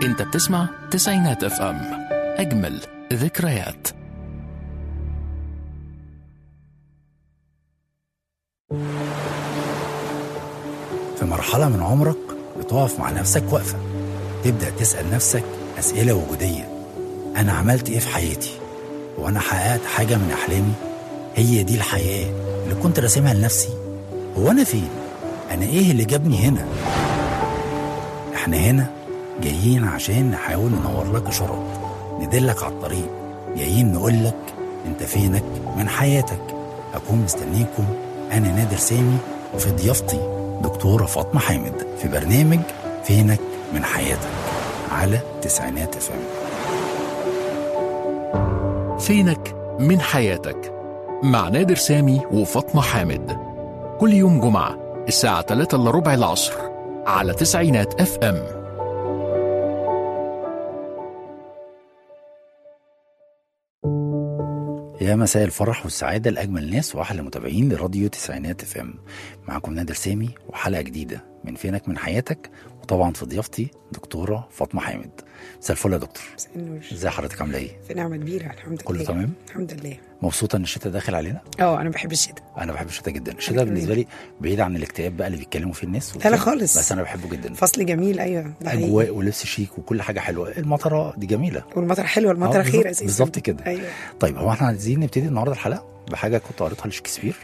انت بتسمع تسعينات اف ام اجمل ذكريات في مرحلة من عمرك بتقف مع نفسك وقفة تبدأ تسأل نفسك أسئلة وجودية أنا عملت إيه في حياتي؟ وأنا حققت حاجة من أحلامي؟ هي دي الحياة اللي كنت راسمها لنفسي؟ هو أنا فين؟ أنا إيه اللي جابني هنا؟ إحنا هنا جايين عشان نحاول ننور لك إشارات ندلك على الطريق جايين نقول لك أنت فينك من حياتك أكون مستنيكم أنا نادر سامي وفي ضيافتي دكتورة فاطمة حامد في برنامج فينك من حياتك على تسعينات فم فينك من حياتك مع نادر سامي وفاطمة حامد كل يوم جمعة الساعة 3 إلا ربع العصر على تسعينات اف ام يا مساء الفرح والسعادة لأجمل ناس وأحلى متابعين لراديو تسعينات اف ام معكم نادر سامي وحلقة جديدة من فينك من حياتك وطبعا في ضيافتي دكتورة فاطمة حامد مساء الفل يا دكتور مساء النور ازي حضرتك عاملة ايه؟ في نعمة كبيرة الحمد لله كله تمام؟ الحمد لله مبسوطة ان الشتاء داخل علينا؟ اه انا بحب الشتاء انا بحب الشتاء جدا الشتاء كمان. بالنسبة لي بعيد عن الاكتئاب بقى اللي بيتكلموا فيه الناس لا لا خالص. بس انا بحبه جدا فصل جميل ايوه ده حقيقي. اجواء ولبس شيك وكل حاجة حلوة المطرة دي جميلة والمطر حلو المطر آه، خير بالظبط- اساسا بالظبط كده. ايوه طيب هو احنا عايزين نبتدي النهارده الحلقه بحاجه كنت قريتها لشكسبير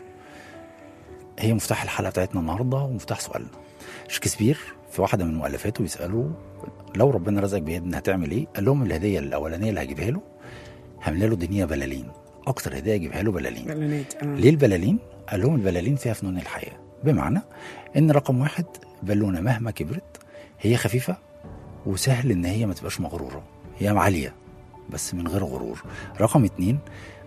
هي مفتاح الحلقه بتاعتنا النهارده ومفتاح سؤالنا شكسبير في واحده من مؤلفاته بيسالوا لو ربنا رزقك بابن هتعمل ايه؟ قال لهم الهديه الاولانيه اللي هجيبها له هملا له دنيا بلالين اكتر هديه اجيبها له بلالين بلانات اه ليه البلالين؟ قال لهم البلالين فيها فنون الحياه بمعنى ان رقم واحد بالونه مهما كبرت هي خفيفه وسهل ان هي ما تبقاش مغروره هي عاليه بس من غير غرور رقم اتنين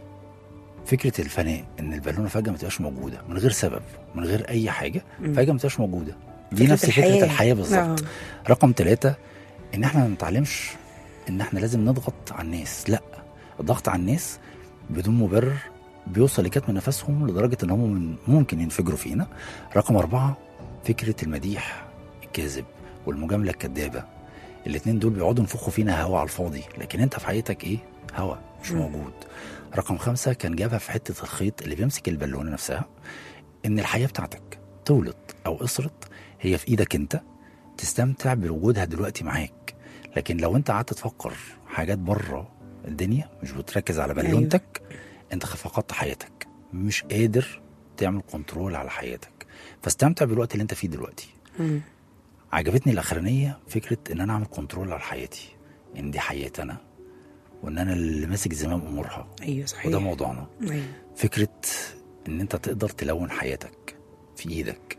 فكره الفناء ان البالونه فجاه ما تبقاش موجوده من غير سبب من غير اي حاجه مم. فجاه ما تبقاش موجوده دي فكرة نفس الحياة. فكره الحياه بالظبط آه. رقم ثلاثة ان احنا ما نتعلمش ان احنا لازم نضغط على الناس لا الضغط على الناس بدون مبرر بيوصل لكتم نفسهم لدرجة ان هم من- ممكن ينفجروا فينا رقم أربعة فكرة المديح الكاذب والمجاملة الكذابة الاتنين دول بيقعدوا ينفخوا فينا هوا على الفاضي لكن انت في حياتك ايه هوا مش مم. موجود رقم خمسة كان جابها في حتة الخيط اللي بيمسك البالونة نفسها ان الحياة بتاعتك طولت او قصرت هي في ايدك انت تستمتع بوجودها دلوقتي معاك لكن لو انت قعدت تفكر حاجات بره الدنيا مش بتركز على أيوة. بالونتك انت فقدت حياتك مش قادر تعمل كنترول على حياتك فاستمتع بالوقت اللي انت فيه دلوقتي مم. عجبتني الاخرانيه فكره ان انا اعمل كنترول على حياتي ان دي حياتي انا وان انا اللي ماسك زمام امورها ايوه صحيح وده موضوعنا ايوه فكره ان انت تقدر تلون حياتك في ايدك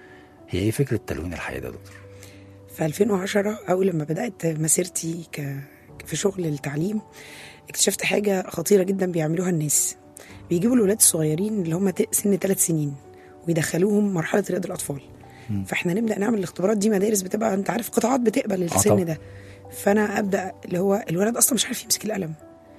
هي ايه فكره تلوين الحياه ده يا دكتور في 2010 اول لما بدات مسيرتي ك... في شغل التعليم اكتشفت حاجه خطيره جدا بيعملوها الناس بيجيبوا الولاد الصغيرين اللي هم ت- سن ثلاث سنين ويدخلوهم مرحله رياض الاطفال مم. فاحنا نبدا نعمل الاختبارات دي مدارس بتبقى انت عارف قطاعات بتقبل طبعا. السن ده فانا ابدا اللي هو الولد اصلا مش عارف يمسك القلم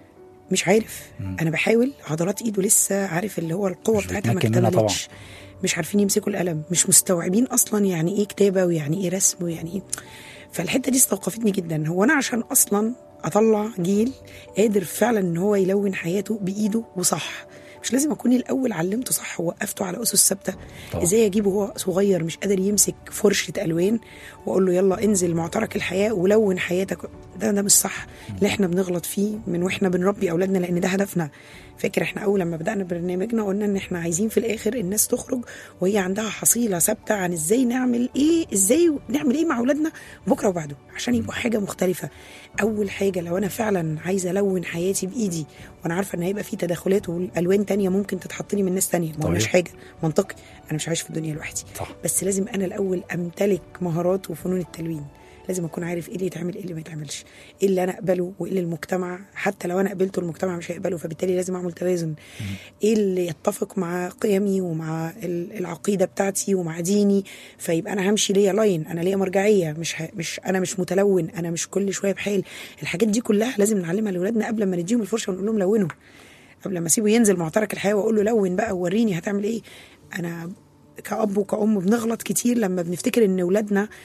مش عارف مم. انا بحاول عضلات ايده لسه عارف اللي هو القوه مش بتاعتها ما بيتمكن منها طبعا. اكتملتش مش عارفين يمسكوا القلم مش مستوعبين اصلا يعني ايه كتابه ويعني ايه رسم ويعني ايه فالحته دي استوقفتني جدا هو انا عشان اصلا اطلع جيل قادر فعلا ان هو يلون حياته بايده وصح مش لازم اكون الاول علمته صح ووقفته على اسس ثابته طبعا. ازاي اجيبه وهو صغير مش قادر يمسك فرشه الوان واقول له يلا انزل معترك الحياه ولون حياتك ده ده مش صح اللي احنا بنغلط فيه من واحنا بنربي اولادنا لان ده هدفنا فاكر احنا اول لما بدانا برنامجنا قلنا ان احنا عايزين في الاخر الناس تخرج وهي عندها حصيله ثابته عن ازاي نعمل ايه ازاي نعمل ايه مع اولادنا بكره وبعده عشان يبقوا حاجه مختلفه اول حاجه لو انا فعلا عايزه الون حياتي بايدي وانا عارفه ان هيبقى في تداخلات والوان تانية ممكن تتحط لي من ناس تانية ما طبيعي. مش حاجه منطقي انا مش عايش في الدنيا لوحدي صح بس لازم انا الاول امتلك مهارات وفنون التلوين لازم اكون عارف ايه اللي يتعمل ايه اللي ما يتعملش ايه اللي انا اقبله وايه اللي المجتمع حتى لو انا قبلته المجتمع مش هيقبله فبالتالي لازم اعمل توازن ايه اللي يتفق مع قيمي ومع ال- العقيده بتاعتي ومع ديني فيبقى انا همشي ليا لاين انا ليا مرجعيه مش ه... مش انا مش متلون انا مش كل شويه بحال الحاجات دي كلها لازم نعلمها لاولادنا قبل ما نديهم الفرشه ونقول لهم لونوا قبل ما اسيبه ينزل معترك الحياه واقول له لون بقى ووريني هتعمل ايه انا كأب وكأم بنغلط كتير لما بنفتكر ان اولادنا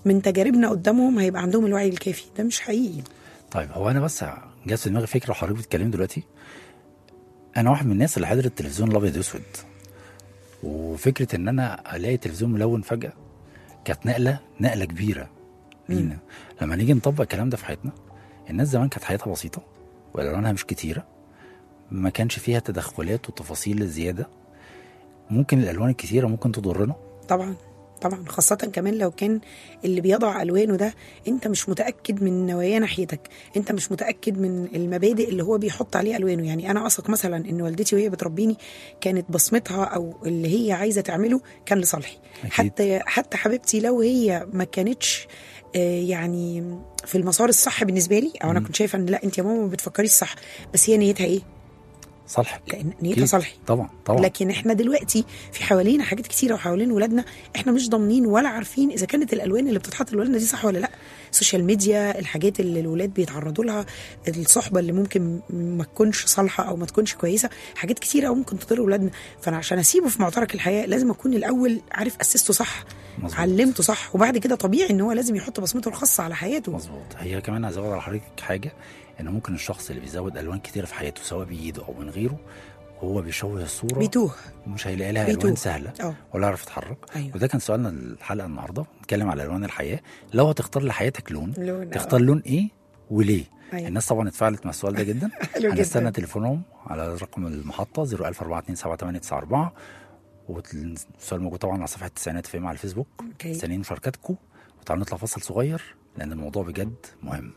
من تجاربنا قدامهم هيبقى عندهم الوعي الكافي ده مش حقيقي طيب هو انا بس جات في دماغي فكره وحضرتك بتتكلمي دلوقتي انا واحد من الناس اللي حضرت التلفزيون الابيض واسود وفكره ان انا الاقي تلفزيون ملون فجاه كانت نقله نقله كبيره لينا لما نيجي نطبق الكلام ده في حياتنا الناس زمان كانت حياتها بسيطه والوانها مش كتيره ما كانش فيها تدخلات وتفاصيل زياده ممكن الالوان الكتيره ممكن تضرنا طبعا طبعا خاصة كمان لو كان اللي بيضع ألوانه ده أنت مش متأكد من نوايا ناحيتك أنت مش متأكد من المبادئ اللي هو بيحط عليه ألوانه يعني أنا أثق مثلا إن والدتي وهي بتربيني كانت بصمتها أو اللي هي عايزة تعمله كان لصالحي أكيد. حتى حتى حبيبتي لو هي ما كانتش آه، يعني في المسار الصح بالنسبة لي أو أنا كنت شايفة إن لا أنت يا ماما ما بتفكريش صح بس هي نيتها إيه؟ صالحك لأن نيتها أكيد. صالحي طبعا طبعا لكن احنا دلوقتي في حوالينا حاجات كتيره وحوالين ولادنا احنا مش ضامنين ولا عارفين اذا كانت الالوان اللي بتتحط لولادنا دي صح ولا لا السوشيال ميديا الحاجات اللي الولاد بيتعرضوا لها الصحبه اللي ممكن ما تكونش صالحه او ما تكونش كويسه حاجات كتيره قوي ممكن تضر ولادنا فانا عشان اسيبه في معترك الحياه لازم اكون الاول عارف اسسته صح مظبوط. علمته صح وبعد كده طبيعي ان هو لازم يحط بصمته الخاصه على حياته مظبوط هي كمان هزود على حضرتك حاجه ان ممكن الشخص اللي بيزود الوان كتير في حياته سواء بايده او من غيره وهو بيشوه الصوره بيتوه مش هيلاقي لها بيتوه. الوان سهله اه ولا يعرف يتحرك أيوة. وده كان سؤالنا الحلقه النهارده نتكلم على الوان الحياه لو هتختار لحياتك لون لون، تختار آه. لون ايه وليه أيوة. الناس طبعا اتفاعلت مع السؤال ده جدا حلو هنستنى جدا تليفونهم على رقم المحطه 014278894 والسؤال موجود طبعا على صفحه التسعينات في على الفيسبوك اوكي مستنيين مشاركاتكم وتعالوا نطلع فاصل صغير لان الموضوع بجد مهم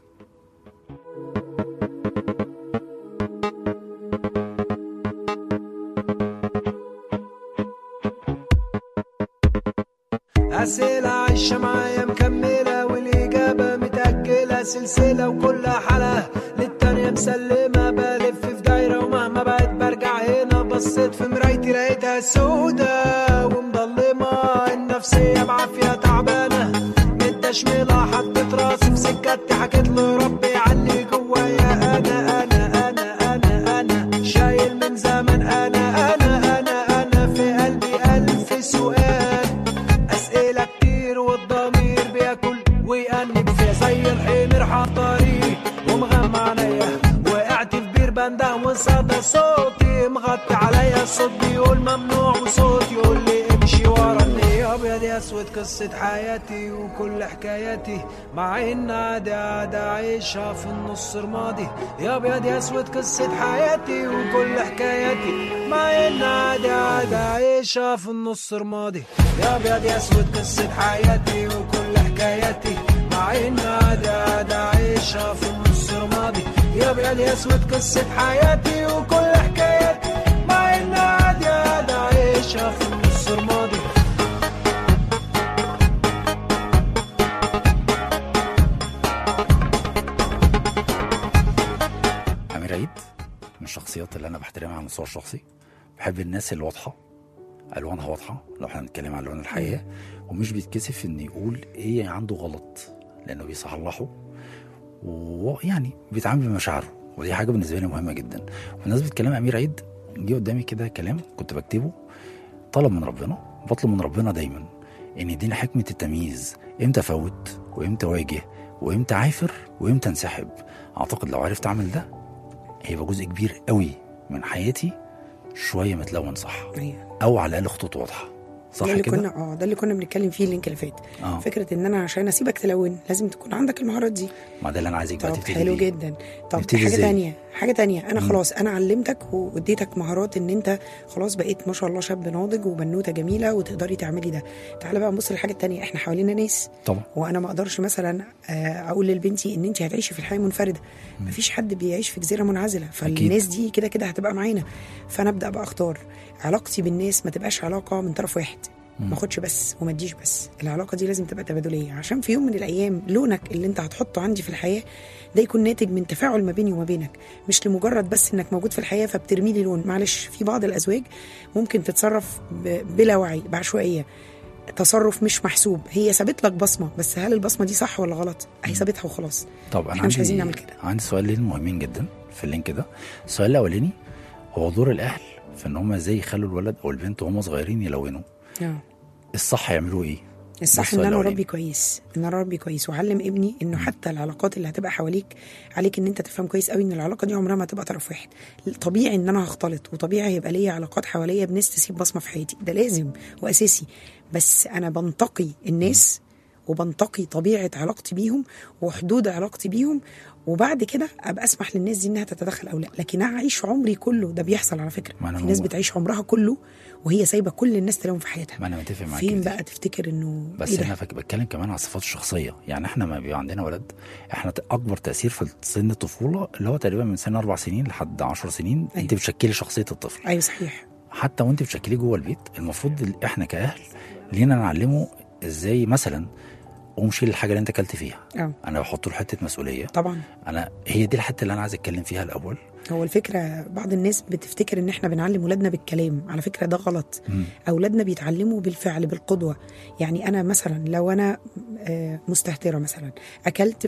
أسئلة عايشة معايا مكملة والإجابة متأجلة سلسلة وكل حلقة للتانية مسلمة بلف في دايرة ومهما بقيت برجع هنا بصيت في مرايتي لقيتها سودة ومضلمة النفسية بعافية تعبانة متشملة حطيت راسي في سكتي حكيت لربي علي جوايا أنا أنا أنا أنا أنا شايل من زمان أنا أنا أنا أنا في قلبي ألف سؤال أسئلة كتير والضمير بياكل ويأنب فيها زي الحمير حطاري ومغمى عينيا وقعت في بير بنده وصدى صوتي مغطي عليا الصوت بيقول ممنوع وصوت يقول لي امشي ورا النية ابيض يا اسود قصة حياتي وكل حكاياتي مع ان عادي عادي عايشها في النص رمادي يا ابيض يا اسود قصة حياتي وكل حكاياتي مع ان عادي عادي عايشها في النص رمادي يا ابيض يا اسود قصة حياتي وكل حكاياتي مع ان عادي عادي عايشها في النص رمادي يا ابيض يا اسود قصة حياتي وكل حكاياتي مع ان عادي عادي عايشها في النص رمادي امير عيد من الشخصيات اللي انا بحترمها على المستوى الشخصي بحب الناس اللي واضحه الوانها واضحه لو احنا بنتكلم عن الوان الحياه ومش بيتكسف ان يقول ايه عنده غلط لانه بيصلحه ويعني بيتعامل بمشاعره ودي حاجه بالنسبه لي مهمه جدا وبمناسبه كلام امير عيد جه قدامي كده كلام كنت بكتبه طلب من ربنا بطلب من ربنا دايما ان يديني حكمه التمييز امتى افوت وامتى اواجه وامتى عافر وامتى انسحب اعتقد لو عرفت اعمل ده هيبقى جزء كبير قوي من حياتي شويه متلون صح أيوة. او على الاقل خطوط واضحه صح ده اللي كده كنا اه ده اللي كنا بنتكلم فيه اللينك اللي فات اه فكره ان انا عشان اسيبك تلون لازم تكون عندك المهارات دي ما ده اللي انا عايزك بقى طب تبتدي حلو بيه. جدا طب نبتدي حاجه إزاي؟ تانية حاجه تانية انا مم. خلاص انا علمتك واديتك مهارات ان انت خلاص بقيت ما شاء الله شاب ناضج وبنوته جميله وتقدري تعملي ده تعالى بقى نبص للحاجه التانية احنا حوالينا ناس طبعا وانا ما اقدرش مثلا آه، اقول لبنتي ان انت هتعيشي في الحياه منفرده مفيش حد بيعيش في جزيره منعزله فالناس دي كده كده هتبقى معانا فانا ابدا بقى اختار علاقتي بالناس ما تبقاش علاقه من طرف واحد ما اخدش بس وما اديش بس العلاقه دي لازم تبقى تبادليه عشان في يوم من الايام لونك اللي انت هتحطه عندي في الحياه ده يكون ناتج من تفاعل ما بيني وما بينك مش لمجرد بس انك موجود في الحياه فبترمي لي لون معلش في بعض الازواج ممكن تتصرف ب- بلا وعي بعشوائيه تصرف مش محسوب هي سابت لك بصمه بس هل البصمه دي صح ولا غلط هي سابتها وخلاص طب انا إحنا مش عندي عايزين نعمل كده. عندي سؤالين مهمين جدا في اللينك ده السؤال الاولاني هو دور الاهل في ان هم ازاي يخلوا الولد او البنت وهم صغيرين يلونوا اه الصح يعملوا ايه الصح بس ان انا الأولاني. اربي كويس ان انا اربي كويس واعلم ابني انه حتى العلاقات اللي هتبقى حواليك عليك ان انت تفهم كويس قوي ان العلاقه دي عمرها ما هتبقى طرف واحد طبيعي ان انا هختلط وطبيعي هيبقى ليا علاقات حواليا بناس تسيب بصمه في حياتي ده لازم واساسي بس انا بنتقي الناس وبنتقي طبيعه علاقتي بيهم وحدود علاقتي بيهم وبعد كده ابقى اسمح للناس دي انها تتدخل او لا لكن اعيش عمري كله ده بيحصل على فكره ما أنا في ناس هو- بتعيش عمرها كله وهي سايبه كل الناس تلاقيهم في حياتها ما انا متفق معاك فين في دي. بقى تفتكر انه بس إيه ده؟ انا فاك- بتكلم كمان على الصفات الشخصيه يعني احنا ما بيبقى عندنا ولد احنا ت- اكبر تاثير في سن الطفوله اللي هو تقريبا من سن اربع سنين لحد 10 سنين أيوة. انت بتشكلي شخصيه الطفل ايوه صحيح حتى وانت بتشكليه جوه البيت المفروض ال- احنا كاهل لينا نعلمه ازاي مثلا قوم شيل الحاجه اللي انت اكلت فيها اه انا بحط له حته مسؤوليه طبعا انا هي دي الحته اللي انا عايز اتكلم فيها الاول هو الفكره بعض الناس بتفتكر ان احنا بنعلم ولادنا بالكلام على فكره ده غلط مم. اولادنا بيتعلموا بالفعل بالقدوه يعني انا مثلا لو انا آه، مستهتره مثلا اكلت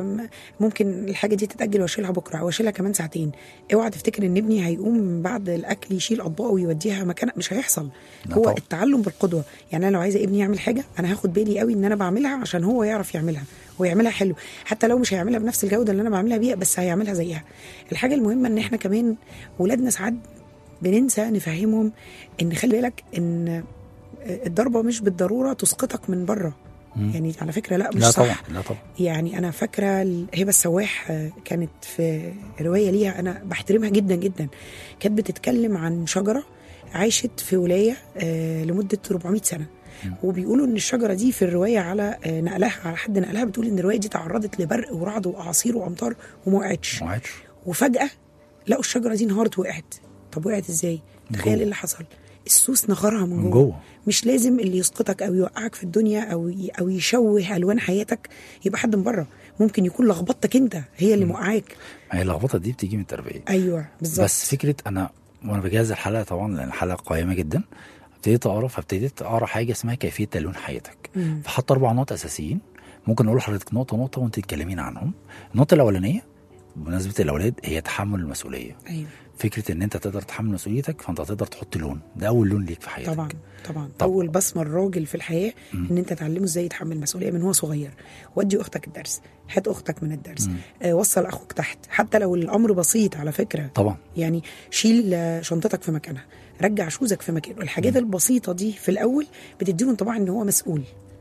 فممكن الحاجه دي تتاجل واشيلها بكره او اشيلها كمان ساعتين اوعى تفتكر ان ابني هيقوم بعد الاكل يشيل اطباقه ويوديها مكان مش هيحصل لا هو طبعا. التعلم بالقدوه يعني انا لو عايزه ابني يعمل حاجه انا هاخد بالي قوي ان انا بعملها عشان هو يعرف يعملها ويعملها حلو حتى لو مش هيعملها بنفس الجوده اللي انا بعملها بيها بس هيعملها زيها الحاجه المهمه ان احنا كمان ولادنا ساعات بننسى نفهمهم ان خلي بالك ان الضربه مش بالضروره تسقطك من بره مم. يعني على فكره لا مش لا صح طبعا لا طبعا يعني انا فاكره ال- هبه السواح آه، كانت في روايه ليها انا بحترمها جدا جدا كانت بتتكلم عن شجره عاشت في ولايه آه، لمده 400 سنه وبيقولوا ان الشجره دي في الروايه على آه، نقلها على حد نقلها بتقول ان الروايه دي تعرضت لبرق ورعد واعاصير وامطار وما وقعتش ما عادش وفجاه لقوا الشجره دي انهارت وقعت طب وقعت ازاي تخيل جوه. ايه اللي حصل السوس نغرها من من جوه جوه مش لازم اللي يسقطك او يوقعك في الدنيا او ي- او يشوه الوان حياتك يبقى حد من بره ممكن يكون لخبطتك انت هي اللي موقعاك ما هي اللخبطه دي بتيجي من التربيه ايوه بالظبط بس فكره انا وانا بجهز الحلقه طبعا لان الحلقه قيمه جدا ابتديت اقرا فابتديت اقرا حاجه اسمها كيفيه تلوين حياتك مم. فحط اربع نقط اساسيين ممكن اقول لحضرتك نقطه نقطه وانت تتكلمين عنهم النقطه الاولانيه بمناسبه الاولاد هي تحمل المسؤوليه ايوه فكره ان انت تقدر تحمل مسؤوليتك فانت هتقدر تحط لون ده اول لون ليك في حياتك طبعا طبعا طب. اول بصمه الراجل في الحياه مم. ان انت تعلمه ازاي يتحمل مسؤوليه من هو صغير ودي اختك الدرس هات اختك من الدرس مم. آه وصل اخوك تحت حتى لو الامر بسيط على فكره طبعا يعني شيل آه، شنطتك في مكانها رجع شوزك في مكانه الحاجات البسيطه دي في الاول بتديله انطباع ان هو مسؤول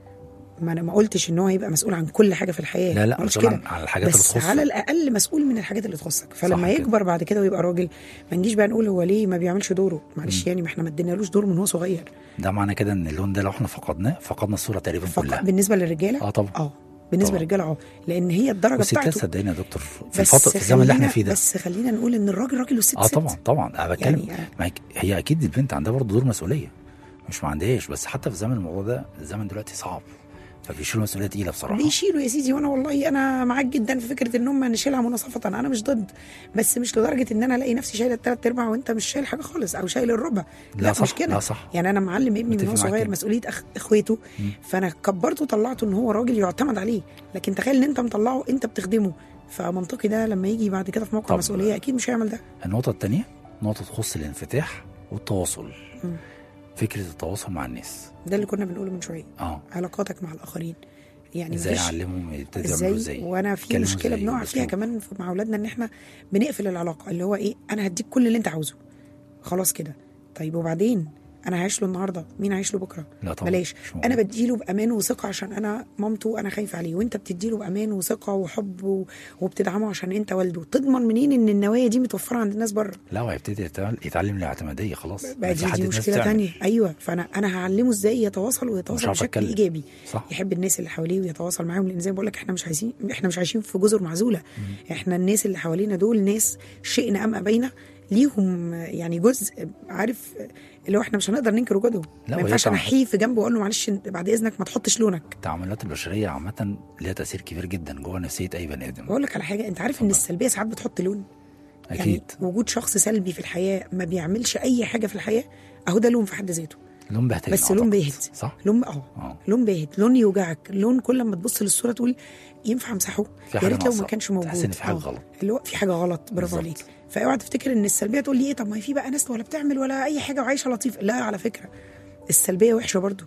ما انا ما قلتش ان هو هيبقى مسؤول عن كل حاجه في الحياه لا لا ما قلتش مسؤول كده عن عن الحاجات اللي بس تخصك على الاقل مسؤول من الحاجات اللي تخصك فلما كده. يكبر بعد كده ويبقى راجل ما نجيش بقى نقول هو ليه ما بيعملش دوره معلش يعني ما احنا ما ادينالوش دور من هو صغير ده معنى كده ان اللون ده لو احنا فقدناه فقدنا الصوره تقريبا فقط كلها بالنسبه للرجاله اه طبعا اه بالنسبه طبعا. للرجاله اه لان هي الدرجه والستات بتاعته صدقني يا دكتور في بس الفتره في الزمن اللي احنا خلينا- فيه ده بس خلينا نقول ان الراجل راجل والست اه ست. طبعا طبعا انا بتكلم يعني آه. ما هي- هي اكيد البنت عندها برضه دور مسؤوليه مش ما عندهاش بس حتى في زمن الموضوع ده الزمن دلوقتي صعب فبيشيلوا مسؤوليه تقيله بصراحه بيشيلوا يا سيدي وانا والله انا معاك جدا في فكره ان هم نشيلها مناصفه انا مش ضد بس مش لدرجه ان انا الاقي نفسي شايله الثلاث ارباع وانت مش شايل حاجه خالص او شايل الربع لا لا, صح، مش كده لا صح. يعني انا معلم ابني من متفق هو معاك صغير كده. مسؤوليه أخ... اخواته مم. فانا كبرته وطلعته ان هو راجل يعتمد عليه لكن تخيل ان انت مطلعه انت بتخدمه فمنطقي ده لما يجي بعد كده في موقع طب. مسؤوليه اكيد مش هيعمل ده النقطه الثانيه نقطه تخص الانفتاح والتواصل مم. فكره التواصل مع الناس ده اللي كنا بنقوله من شويه اه علاقاتك مع الاخرين يعني ازاي مفيش- اعلمهم يبتدوا يعملوا ازاي ازاي وانا في يتكلموا مشكله إزاي بنقع وبأسلوب. فيها كمان في- مع اولادنا ان احنا بنقفل العلاقه اللي هو ايه انا هديك كل اللي انت عاوزه خلاص كده طيب وبعدين انا هعيش له النهارده مين هيعيش له بكره لا طبعا بلاش مش موجود. انا بديله بامان وثقه عشان انا مامته انا خايفه عليه وانت بتديله بامان وثقه وحب و... وبتدعمه عشان انت والده تضمن منين ان النوايا دي متوفره عند الناس بره لا هو هيبتدي يتعلم- يتعلم الاعتماديه خلاص بقى ما في دي, حد دي الناس مشكله تعمل. تانية ايوه فانا انا هعلمه ازاي يتواصل مش ويتواصل عارف بشكل أتكلم. ايجابي صح يحب الناس اللي حواليه ويتواصل معاهم لان زي ما بقول لك احنا مش عايزين احنا مش عايشين في جزر معزوله احنا الناس اللي حوالينا دول ناس شئنا ام ابينا ليهم يعني جزء عارف اللي هو احنا مش هنقدر ننكر وجودهم لا، ما وهي ينفعش طبعاً. انا احيي في جنبه واقول له معلش انت بعد اذنك ما تحطش لونك التعاملات البشريه عامه ليها تاثير كبير جدا جوه نفسيه اي بني ادم بقول لك على حاجه انت عارف ان اتفضل. السلبيه ساعات بتحط لون اكيد يعني وجود شخص سلبي في الحياه ما بيعملش اي حاجه في الحياه اهو ده لون في حد ذاته لون بهتين بس لون أعتقد. باهت صح لون اه اه لون باهت لون يوجعك لون كل ما تبص للصوره تقول ينفع امسحه في يا حاجه ريت لو ما ناقصة. كانش موجود تحس ان في حاجه آه. غلط اللي هو في حاجه غلط برافو بالظبط. عليك فاوعى تفتكر ان السلبيه تقول لي ايه طب ما هي في بقى ناس ولا بتعمل ولا اي حاجه وعايشه لطيف لا على فكره السلبيه وحشه برضو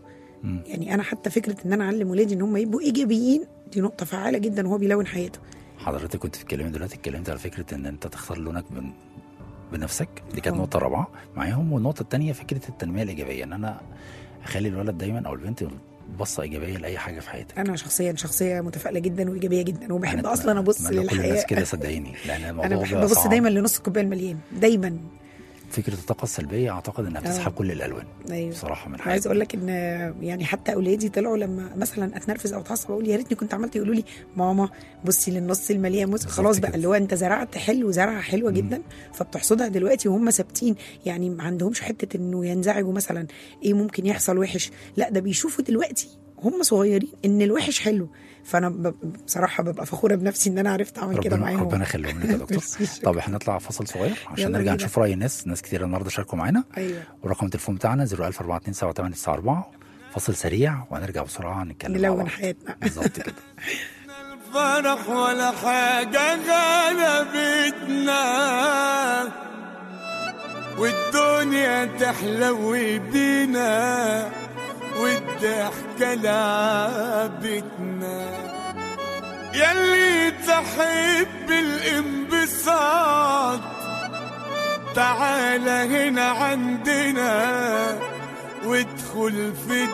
مم. يعني انا حتى فكره ان انا اعلم ولادي ان هم يبقوا ايجابيين دي نقطه فعاله جدا وهو بيلون حياته حضرتك كنت بتتكلمي دلوقتي اتكلمت على فكره ان انت تختار لونك من بنفسك دي كانت آه. نقطه رابعه معاهم والنقطه الثانيه فكره التنميه الايجابيه ان انا اخلي الولد دايما او البنت بصه ايجابيه لاي حاجه في حياتك انا شخصيا شخصيه متفائله جدا وايجابيه جدا وبحب أنا اصلا ابص أتمنى كل الناس للحياه كده صدقيني لان الموضوع انا بحب بيبقى ابص صعب. دايما لنص الكوبايه المليان دايما فكره الطاقه السلبيه اعتقد انها بتسحب آه. كل الالوان ايوه بصراحه من انا عايز حياتي اقول لك ان يعني حتى اولادي طلعوا لما مثلا اتنرفز او اتعصب اقول يا ريتني كنت عملت يقولوا لي ماما بصي للنص المليان بص بالظبط خلاص بقى كده. اللي هو انت زرعت حلو زرعه حلوه مم. جدا فبتحصدها دلوقتي وهم ثابتين يعني ما عندهمش حته انه ينزعجوا مثلا ايه ممكن يحصل وحش لا ده بيشوفوا دلوقتي هم صغيرين ان الوحش حلو فانا ب- بصراحه ببقى فخوره بنفسي ان انا عرفت اعمل كده ربنا معاهم ربنا يخليهم لك يا دكتور ميرسي، شكراً. طب احنا نطلع فاصل صغير عشان يلا نرجع بينا. نشوف راي الناس ناس كتير النهارده شاركوا معانا ايوه ورقم التليفون بتاعنا 014278994 فاصل سريع وهنرجع بسرعه نتكلم مع نلون بعض. حياتنا بالظبط كده فرح ولا حاجة غلبتنا والدنيا تحلو بينا والضحكة لعبتنا يلي تحب الانبساط تعال هنا عندنا وادخل في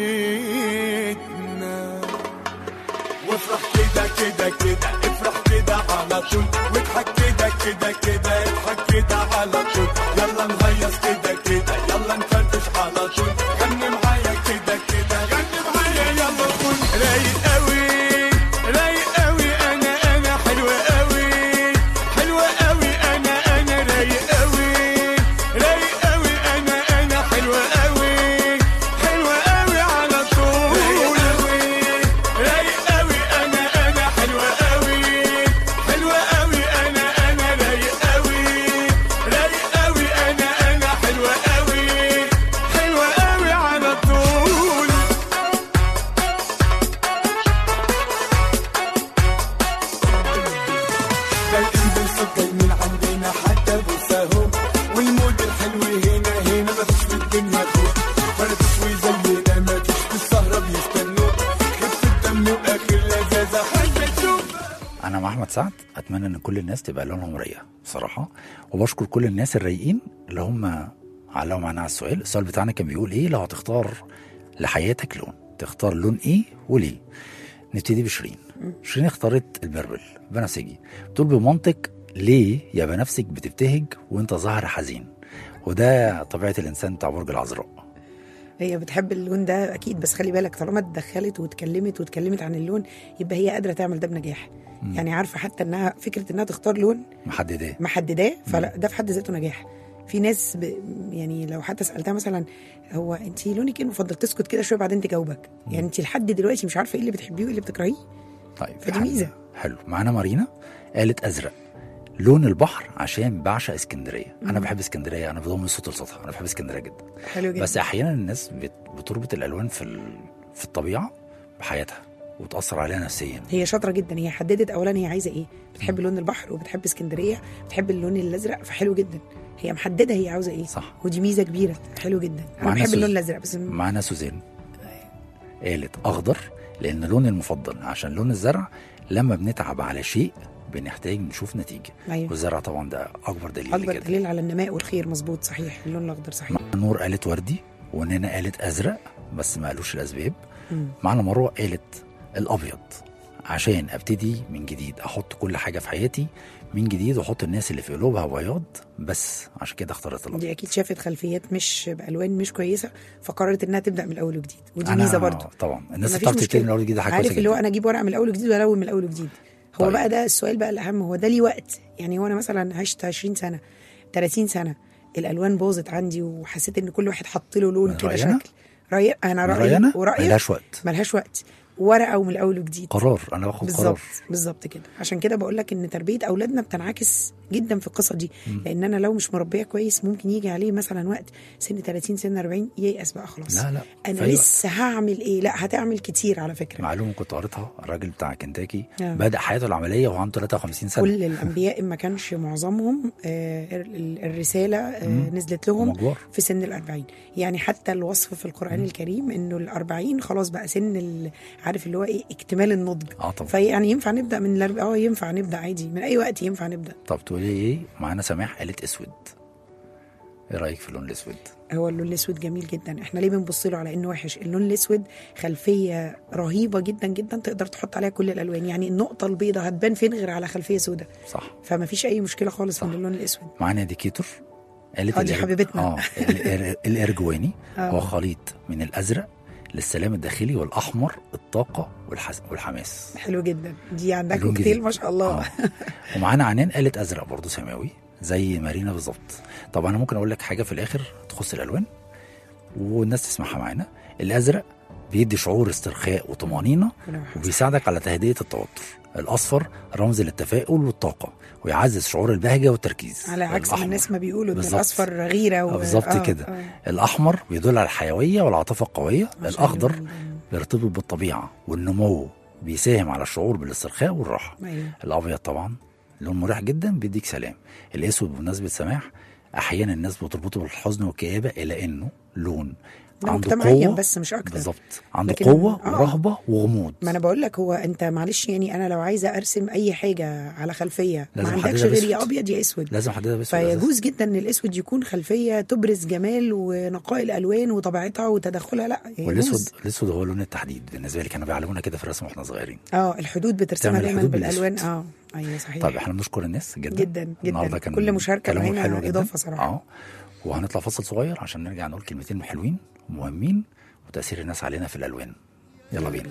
دنيتنا وافرح كده كده كده افرح كده على طول واضحك كده كده كده اضحك كده على طول يلا نهيص كده كده يلا نفرفش على طول غني معايا كده كده غني معايا يلا قول رايق قوي رايق قوي انا انا حلوة قوي حلوة قوي انا انا رايق قوي رايق قوي انا انا حلوة قوي حلوة قوي على طول رايق قوي انا انا حلوة قوي حلوة قوي انا انا رايق قوي رايق قوي انا انا حلوة قوي حلوة قوي على طول باقيين بالصوت جاي من عندنا حتى بوساهم والمود الحلو هنا هنا مفيش في الدنيا خوف فرد شوي زينا مفيش في السهرة بيستنوا خفة الدم واخر لذاذة حاجة تشوف انا مع احمد سعد اتمنى ان كل الناس تبقى لونهم رايقه بصراحه وبشكر كل الناس الرايقين اللي هم علقوا معانا على السؤال السؤال بتاعنا كان بيقول ايه لو هتختار لحياتك لون تختار لون ايه وليه نبتدي بشيرين شيرين اختارت البربل بنفسجي بتقول بمنطق ليه يا بنفسك بتبتهج وانت ظاهر حزين وده طبيعه الانسان بتاع برج العذراء هي بتحب اللون ده اكيد بس خلي بالك طالما اتدخلت واتكلمت واتكلمت عن اللون يبقى هي قادره تعمل ده بنجاح يعني عارفه حتى انها فكره انها تختار لون محدداه محدداه فلا ده في حد ذاته نجاح في ناس ب... يعني لو حتى سالتها مثلا هو انت لونك ايه المفضل تسكت كده شويه بعدين تجاوبك يعني انت لحد دلوقتي مش عارفه ايه اللي بتحبيه وايه اللي بتكرهيه طيب فدي حلو. ميزة. حلو معانا مارينا قالت ازرق لون البحر عشان بعشق اسكندريه انا بحب اسكندريه انا بضم صوت لصوتها انا بحب اسكندريه جدا حلو جدا بس احيانا الناس بت- بتربط الالوان في ال- في الطبيعه بحياتها وتاثر عليها نفسيا هي شاطره جدا هي حددت اولا هي عايزه ايه بتحب لون البحر وبتحب اسكندريه بتحب اللون الازرق فحلو جدا هي محدده هي عاوزه ايه صح. ودي ميزه كبيره حلو جدا انا معانا بحب سوز- اللون الازرق بس معانا سوزان قالت اخضر لان لوني المفضل عشان لون الزرع لما بنتعب على شيء بنحتاج نشوف نتيجه أيوة. والزرع طبعا ده اكبر دليل اكبر لكده دليل على النماء والخير مظبوط صحيح اللون الاخضر صحيح نور قالت وردي ونانا قالت ازرق بس ما قالوش الاسباب مم. معنا مروه قالت الابيض عشان ابتدي من جديد احط كل حاجه في حياتي من جديد واحط الناس اللي في قلوبها بياض بس عشان كده اختارت الابيض دي اكيد شافت خلفيات مش بالوان مش كويسه فقررت انها تبدا من الاول وجديد ودي أنا- ميزه برضه طبعا الناس مفيش بتعرف تبتدي مشكلة. من الاول جديد حاجه عارف كويسه اللي هو جدا انا اجيب ورقه من الاول وجديد والون من الاول وجديد هو طيب. بقى ده السؤال بقى الاهم هو ده ليه وقت يعني هو انا مثلا عشت 20 سنه 30 سنه الالوان باظت عندي وحسيت ان كل واحد حط له لون من كده رأينا؟ شكل رايق انا من رايي رأينا ورايك ملهاش وقت ملهاش وقت ورقه ومن الاول وجديد قرار انا باخد بالظبط قرار بالظبط كده عشان كده بقول لك ان تربيه اولادنا بتنعكس جدا في القصه دي لان انا لو مش مربيه كويس ممكن يجي عليه مثلا وقت سن 30 سن 40 ييأس بقى خلاص لا لا انا في أي لسه هعمل ايه لا هتعمل كتير على فكره معلومه كنت قريتها الراجل بتاع كنتاكي آه. بدا حياته العمليه وهو عنده 53 سنه كل الانبياء إن ما كانش معظمهم آه، ال- الرساله آه، نزلت لهم مجبور. في سن الأربعين يعني حتى الوصف في القرآن الكريم إنه الأربعين خلاص بقى سن ال- عارف اللي هو إيه اكتمال النضج اه طبعا فيعني ينفع نبدأ من الأرب... اه ينفع نبدأ عادي من أي وقت ينفع نبدأ طب تقولي ايه معانا سماح قالت اسود ايه رايك في اللون الاسود هو اللون الأسود جميل جدا احنا ليه بنبص له على إنه وحش اللون الأسود خلفية رهيبة جدا جدا تقدر تحط عليها كل الألوان يعني النقطة البيضاء هتبان فين غير على خلفية سوداء صح فما فيش أي مشكلة خالص من اللون الأسود معانا ديكيتور قالت آه، دي الإر- حبيبتنا. اه الإر- الارجواني آه. هو خليط من الازرق للسلام الداخلي والاحمر الطاقه والحس... والحماس حلو جدا دي عندها لون كوكتيل جديد. ما شاء الله آه. ومعانا عنان قالت ازرق برضه سماوي زي مارينا بالظبط طب انا ممكن اقول لك حاجه في الاخر تخص الالوان والناس تسمعها معانا الازرق بيدي شعور استرخاء وطمانينه ربنا يحفظك. وبيساعدك على تهدئه التوتر الاصفر رمز للتفاؤل والطاقه ويعزز شعور البهجه والتركيز على عكس ما الأحمر الناس ما بيقولوا ان بالظبط. الاصفر غيره آه، بالظبط كده آه. الاحمر بيدل على الحيويه والعاطفه القويه ما شاء الاخضر الله. بيرتبط بالطبيعه والنمو بيساهم على الشعور بالاسترخاء والراحه أيوة. الابيض طبعا لون مريح جدا بيديك سلام الاسود بمناسبه سماح احيانا الناس بتربطه بالحزن والكآبه الى انه لون ده عنده مجتمعيا قوه بس مش اكتر بالظبط عنده لكن- قوه آه. ورهبه وغموض ما انا بقول لك هو انت معلش يعني انا لو عايزه ارسم اي حاجه على خلفيه ما لازم عندكش أحددها غير يا بأسود. ابيض يا اسود لازم احددها بس أساساً. فيجوز جدا ان الاسود يكون خلفيه تبرز جمال ونقاء الالوان وطبيعتها وتدخلها لا يجوز. والاسود الاسود هو لون التحديد بالنسبه لي كانوا بيعلمونا كده في الرسم واحنا صغيرين اه الحدود بترسمها تعمل دايما الحدود بالالوان بالأسود. اه ايوه صحيح طيب احنا بنشكر الناس جدا جدا جدا النهارده كان كل مشاركه كلامهم معانا حلو جدا. اضافه صراحه اه وهنطلع فاصل صغير عشان نرجع نقول كلمتين حلوين ومهمين وتاثير الناس علينا في الالوان يلا بينا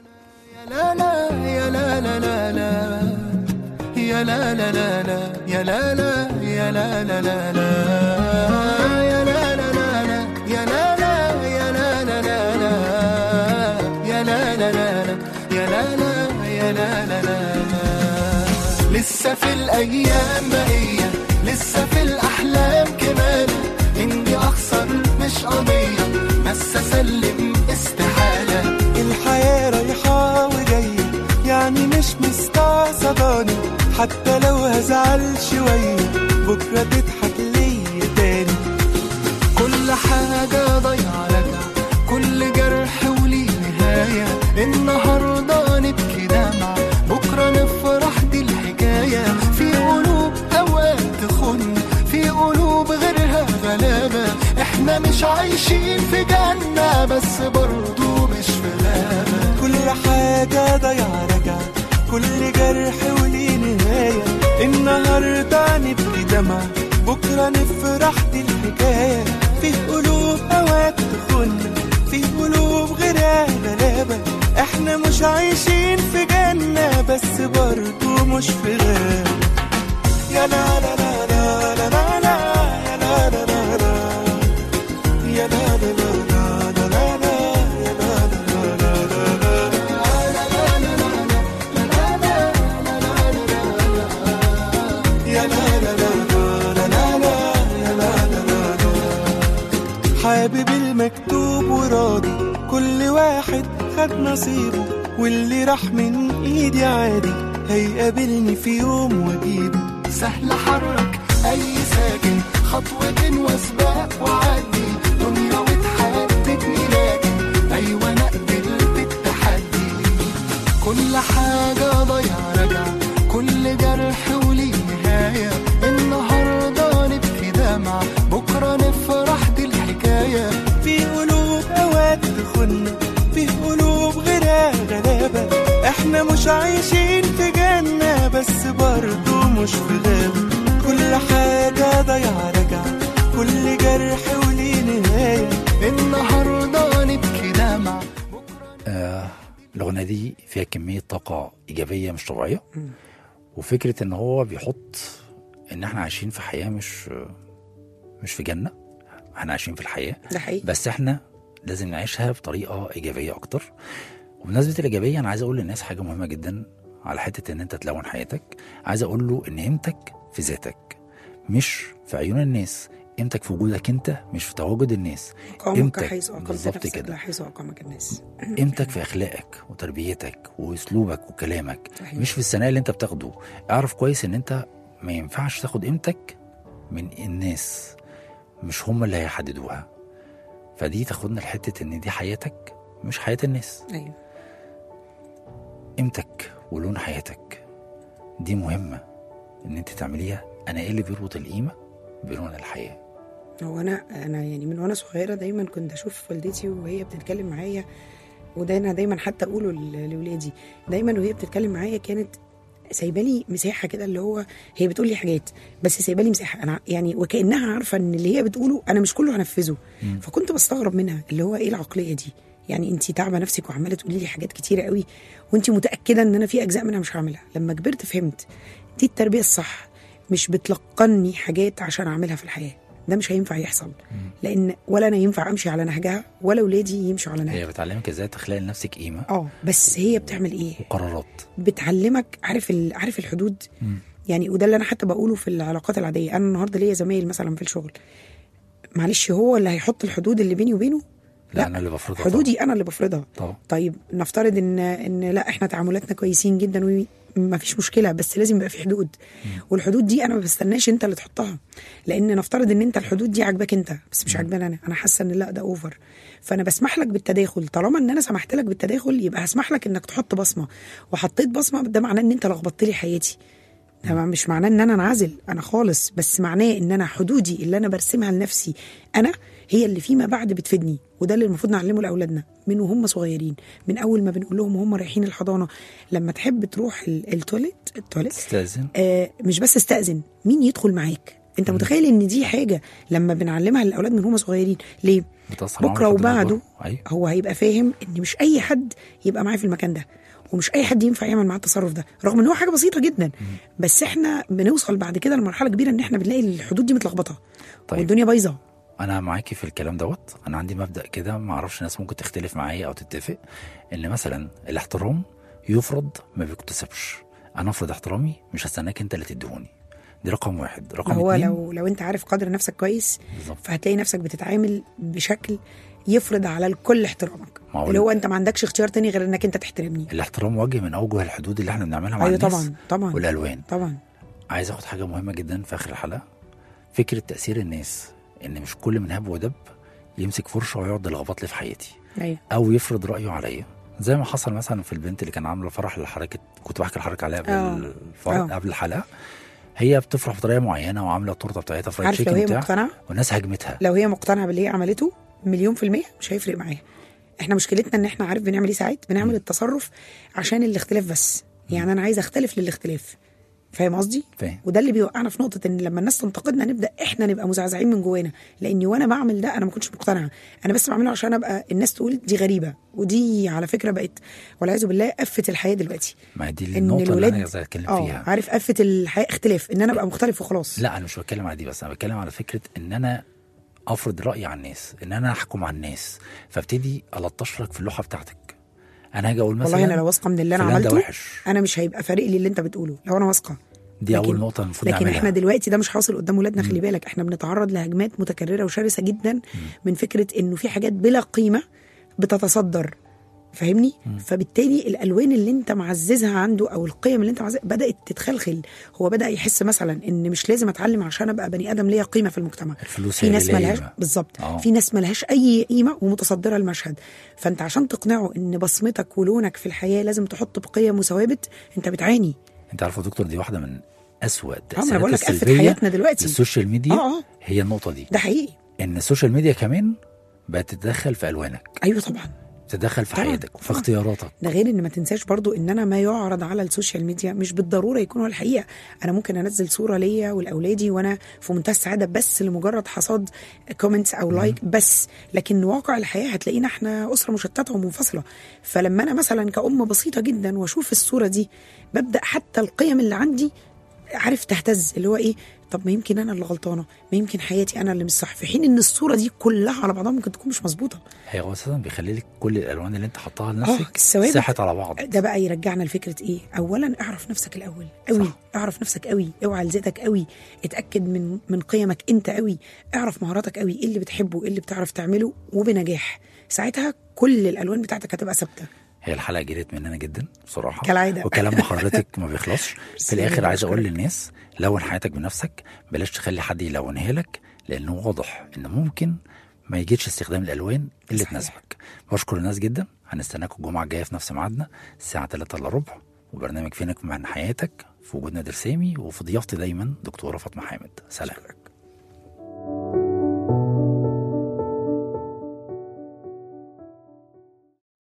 لا لا يا لا لا لا لا يا لا لا لا لا يا لا لا يا لا لا لا لا يا لا لا لا لا يا لا لا يا لا لا لا لا يا لا لا لا لا يا لا لا يا لا لا لا لا لسه في الايام بقيه لسه في الاحلام كمان اني اخسر مش قضيه بس اسلم استحاله الحياة رايحة وجاية يعني مش مستعصباني حتى لو هزعل شوية بكرة تضحك ليا تاني كل حاجة ضيعة رجع كل جرح وليه نهاية النهاردة نبكي دمع بكرة نفرح دي الحكاية في قلوب أوقات تخن في قلوب غيرها غلابة احنا مش عايشين في جنة بس برضو مش في غابة كل حاجة ضيعة رجع كل جرح وليه نهاية النهاردة نبكي دمع بكرة نفرح دي الحكاية في قلوب أوقات تخن في قلوب غيرها غلابة احنا مش عايشين في جنة بس برضو مش في غابة يا لا لا لا لا لا لا لا يا لا لا لا لا يا لا لا لا لا لا لا يا لا لا لا لا لا يا لا لا لا لا لا لا يا لا لا لا لا حابب المكتوب وراضي كل واحد خد نصيبه واللي راح من ايدي عادي هيقابلني في يوم واجيبه سهل حرك اي ساكن خطوة وسباق وعدي دنيا وتحددني لكن ايوه انا قبلت التحدي كل حاجة ضيعة رجع كل جرح وليه نهاية النهاردة نبكي دمع بكرة نفرح دي الحكاية في قلوب اوقات تخن في قلوب غيرها غلابة احنا مش عايشين في جنة بس برضو مش في غابة كل حاجة ضيعة رجع كل جرح وليه نهاية النهاردة نبكي دمع آه الاغنيه دي فيها كميه طاقه ايجابيه مش طبيعيه وفكره ان هو بيحط ان احنا عايشين في حياه مش مش في جنه احنا عايشين في الحياه ده حقيقي بس احنا لازم نعيشها بطريقه ايجابيه اكتر وبمناسبه الايجابيه انا عايز اقول للناس حاجه مهمه جدا على حته ان انت تلون حياتك عايز اقول له ان قيمتك في ذاتك مش في عيون الناس قيمتك في وجودك انت مش في تواجد الناس أقامك قيمتك حيث أقمت بالظبط نفسك كده. لا حيث أقامك الناس قيمتك في اخلاقك وتربيتك واسلوبك وكلامك صحيح. مش في الثناء اللي انت بتاخده اعرف كويس ان انت ما ينفعش تاخد قيمتك من الناس مش هم اللي هيحددوها فدي تاخدنا لحته ان دي حياتك مش حياه الناس أيوه قيمتك ولون حياتك دي مهمه ان انت تعمليها انا ايه اللي بيربط القيمه بلون الحياه هو انا انا يعني من وانا صغيره دايما كنت اشوف والدتي وهي بتتكلم معايا وده انا دايما حتى اقوله ل- لاولادي دايما وهي بتتكلم معايا كانت سايبه لي مساحه كده اللي هو هي بتقول لي حاجات بس سايبه لي مساحه انا يعني وكانها عارفه ان اللي هي بتقوله انا مش كله هنفذه فكنت بستغرب منها اللي هو ايه العقليه دي يعني انت تعبه نفسك وعماله تقولي لي حاجات كتيره قوي وانت متاكده ان انا في اجزاء منها مش هعملها لما كبرت فهمت دي التربيه الصح مش بتلقني حاجات عشان اعملها في الحياه ده مش هينفع يحصل لان ولا انا ينفع امشي على نهجها ولا ولادي يمشوا على هي نهجها بتعلمك ازاي تخلقي لنفسك قيمه اه بس هي بتعمل ايه وقرارات بتعلمك عارف ال... عارف الحدود يعني وده اللي انا حتى بقوله في العلاقات العاديه انا النهارده ليا زمايل مثلا في الشغل معلش هو اللي هيحط الحدود اللي بيني وبينه لا انا اللي بفرضها حدودي انا اللي بفرضها طبعا طيب نفترض ان ان لا احنا تعاملاتنا كويسين جدا وما فيش مشكله بس لازم يبقى في حدود والحدود دي انا ما بستناش انت اللي تحطها لان نفترض ان انت الحدود دي عاجباك انت بس مش عاجباني انا انا حاسه ان لا ده اوفر فانا بسمح لك بالتداخل طالما ان انا سمحت لك بالتداخل يبقى هسمح لك انك تحط بصمه وحطيت بصمه ده معناه ان انت لخبطت لي حياتي ده مش معناه ان انا انعزل انا خالص بس معناه ان انا حدودي اللي انا برسمها لنفسي انا هي اللي فيما بعد بتفيدني وده اللي المفروض نعلمه لاولادنا من وهم صغيرين من اول ما بنقول لهم وهم رايحين الحضانه لما تحب تروح ال- التواليت التواليت تستاذن آه مش بس استأذن مين يدخل معاك انت متخيل ان دي حاجه لما بنعلمها للاولاد من هم صغيرين ليه بتأثر معاهم بكره لحد ما وبعده يكبروا. ايوه هو هيبقى فاهم ان مش اي حد يبقى معاه في المكان ده ومش اي حد ينفع يعمل معاه التصرف ده رغم ان هو حاجه بسيطه جدا بس احنا بنوصل بعد كده لمرحله كبيره ان احنا بنلاقي الحدود دي متلخبطه طيب. والدنيا بايظه انا معاكي في الكلام دوت انا عندي مبدا كده ما اعرفش ناس ممكن تختلف معايا او تتفق ان مثلا الاحترام يفرض ما بيكتسبش انا افرض احترامي مش هستناك انت اللي تديهوني دي رقم واحد رقم هو اتنين لو لو انت عارف قدر نفسك كويس بالظبط. فهتلاقي نفسك بتتعامل بشكل يفرض على الكل احترامك ما هو اللي هو انت ما عندكش اختيار تاني غير انك انت تحترمني الاحترام وجه من اوجه الحدود اللي احنا بنعملها مع ايوه الناس طبعا طبعا والالوان طبعا عايز اخد حاجه مهمه جدا في اخر الحلقه فكره تاثير الناس ان مش كل من هب ودب يمسك فرشه ويقعد يلخبط لي في حياتي ايوه او يفرض رايه عليا زي ما حصل مثلا في البنت اللي كان عامله فرح لحركه كنت بحكي لحضرتك عليها قبل آه. الفرح آه. قبل الحلقه هي بتفرح بطريقه معينه وعامله التورته بتاعتها فرايد عارف لو تشيكن هي بتاع مقتنعه والناس هاجمتها لو هي مقتنعه باللي هي عملته مليون في المية مش هيفرق معاها احنا مشكلتنا ان احنا عارف بنعمل ايه ساعات بنعمل التصرف عشان الاختلاف بس يعني انا عايزه اختلف للاختلاف فاهم قصدي؟ فاهم. وده اللي بيوقعنا في نقطه ان لما الناس تنتقدنا نبدا احنا نبقى مزعزعين من جوانا لاني وانا بعمل ده انا ما كنتش مقتنعه انا بس بعمله عشان ابقى الناس تقول دي غريبه ودي على فكره بقت والعياذ بالله قفه الحياه دلوقتي ما هي دي ان النقطه اللي الولاد انا عايز اتكلم اه فيها عارف قفه الحياه اختلاف ان انا ابقى مختلف وخلاص لا انا مش بتكلم على دي بس انا بتكلم على فكره ان انا افرض رايي على الناس ان انا احكم على الناس فابتدي الطش لك في اللوحه بتاعتك انا هاجي اقول مثلا والله انا لو واثقه من اللي انا فلان ده عملته وحش. انا مش هيبقى فارق لي اللي انت بتقوله لو انا واثقه دي اول لكن- نقطه المفروض لكن نعملها احنا دلوقتي ده مش حاصل قدام ولادنا خلي بالك احنا بنتعرض لهجمات متكرره وشرسه جدا من فكره انه في حاجات بلا قيمه بتتصدر فاهمني فبالتالي الالوان اللي انت معززها عنده او القيم اللي انت معززها بدات تتخلخل هو بدا يحس مثلا ان مش لازم اتعلم عشان ابقى بني ادم ليا قيمه في المجتمع الفلوس في هي ناس اللي ليها ملهاش قيمة. بالظبط آه. في ناس ملهاش اي قيمه ومتصدره المشهد فانت عشان تقنعه ان بصمتك ولونك في الحياه لازم تحط بقيم وثوابت انت بتعاني انت عارف يا دكتور دي واحده من اسوأ انا التاثيرات بقول لك قفة السلبيه حياتنا دلوقتي. للسوشيال ميديا آه، آه. هي النقطه دي ده حقيقي ان السوشيال ميديا كمان بقت تتدخل في الوانك ايوه طبعا تتدخل في طبعاً، حياتك وفي طبعاً. اختياراتك ده غير ان ما تنساش برضو ان انا ما يعرض على السوشيال ميديا مش بالضروره يكون هو الحقيقه انا ممكن انزل صوره ليا ولاولادي وانا في منتهى السعاده بس لمجرد حصاد كومنتس او لايك بس لكن واقع الحياه هتلاقينا احنا اسره مشتته ومنفصله فلما انا مثلا كأم بسيطه جدا واشوف الصوره دي ببدا حتى القيم اللي عندي عارف تهتز اللي هو ايه طب ما يمكن انا اللي غلطانه ما يمكن حياتي انا اللي مش صح في حين ان الصوره دي كلها على بعضها ممكن تكون مش مظبوطه هي هو اساسا بيخلي لك كل الالوان اللي انت حطاها اه لنفسك الثوابت ساحت على بعض ده بقى يرجعنا لفكره ايه اولا اعرف نفسك الاول قوي صح. اعرف نفسك قوي اوعى لذاتك قوي اتاكد من من قيمك انت قوي اعرف مهاراتك قوي ايه اللي بتحبه ايه اللي بتعرف تعمله وبنجاح ساعتها كل الالوان بتاعتك هتبقى ثابته هي الحلقه جريت مننا جدا بصراحه كالعادة. وكلام حضرتك ما بيخلصش في ميرسي، الاخر أنا عايز اقول بشكرك. للناس لون حياتك بنفسك بلاش تخلي حد يلونها لك لانه واضح ان ممكن ما يجيش استخدام الالوان اللي صحيح. تناسبك بشكر الناس جدا هنستناكم الجمعه الجايه في نفس ميعادنا الساعه 3 الا ربع وبرنامج فينك من حياتك في وجود نادر سامي وفي ضيافتي دايما دكتوره فاطمه حامد سلام